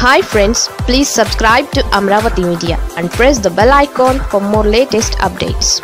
hi friends please subscribe to Amaravati media and press the bell icon for more latest updates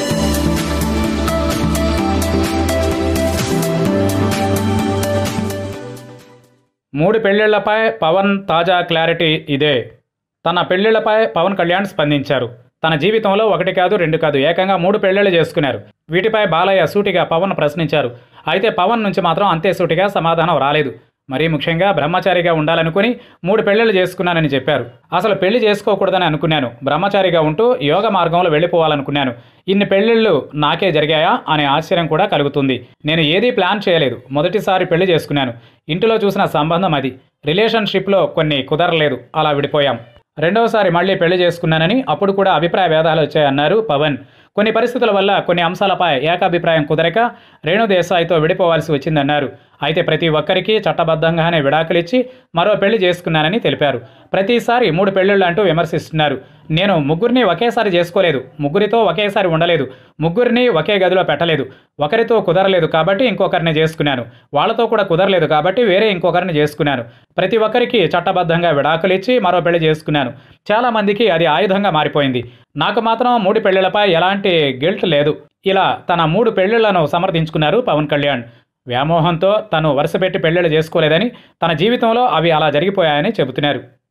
మూడు పెళ్లిళ్లపై పవన్ తాజా clarity ఇదే తన పెళ్లిళ్లపై పవన్ కళ్యాణ్ స్పందించారు తన జీవితంలో ఒకటి కాదు రెండు కాదు ఏకంగా మూడు పెళ్లిళ్ళు చేసుకున్నారు వీటిపై బాలయ్య సూటిగా పవన్ ప్రశ్నించారు అయితే పవన్ నుంచి మాత్రం అంతే సూటిగా సమాధానం రాలేదు మరీ ముఖ్యంగా బ్రహ్మచారిగా ఉండాలనుకుని మూడు పెళ్లిళ్ళు చేసుకున్నానని చెప్పారు అసలు పెళ్లి చేసుకోకూడదని అనుకున్నాను బ్రహ్మచారిగా ఉంటూ యోగ మార్గంలో వెళ్ళిపోవాలనుకున్నాను ఇన్ని పెళ్లిళ్ళు నాకే జరిగాయా అనే ఆశ్చర్యం కూడా కలుగుతుంది నేను ఏదీ ప్లాన్ చేయలేదు మొదటిసారి పెళ్లి చేసుకున్నాను ఇంటిలో చూసిన సంబంధం అది రిలేషన్షిప్లో కొన్ని కుదరలేదు అలా విడిపోయాం రెండవసారి మళ్ళీ పెళ్లి చేసుకున్నానని అప్పుడు కూడా అభిప్రాయ భేదాలు వచ్చాయన్నారు పవన్ కొన్ని పరిస్థితుల వల్ల కొన్ని అంశాలపై ఏకాభిప్రాయం కుదరక రేణు దేశాయితో విడిపోవాల్సి వచ్చిందన్నారు అయితే ప్రతి ఒక్కరికి చట్టబద్ధంగానే విడాకులిచ్చి మరో పెళ్లి చేసుకున్నానని తెలిపారు ప్రతిసారి మూడు పెళ్లిళ్ళు అంటూ విమర్శిస్తున్నారు నేను ముగ్గురిని ఒకేసారి చేసుకోలేదు ముగ్గురితో ఒకేసారి ఉండలేదు ముగ్గురిని ఒకే గదిలో పెట్టలేదు ఒకరితో కుదరలేదు కాబట్టి ఇంకొకరిని చేసుకున్నాను వాళ్ళతో కూడా కుదరలేదు కాబట్టి వేరే ఇంకొకరిని చేసుకున్నాను ప్రతి ఒక్కరికి చట్టబద్ధంగా విడాకులిచ్చి మరో పెళ్లి చేసుకున్నాను చాలా మందికి అది ఆయుధంగా మారిపోయింది నాకు మాత్రం మూడు పెళ్లిళ్లపై ఎలాంటి గిల్ట్ లేదు ఇలా తన మూడు పెళ్లిళ్లను సమర్థించుకున్నారు పవన్ కళ్యాణ్ వ్యామోహంతో తను వరుసపెట్టి పెళ్లిళ్ళు చేసుకోలేదని తన జీవితంలో అవి అలా జరిగిపోయాయని చెబుతున్నారు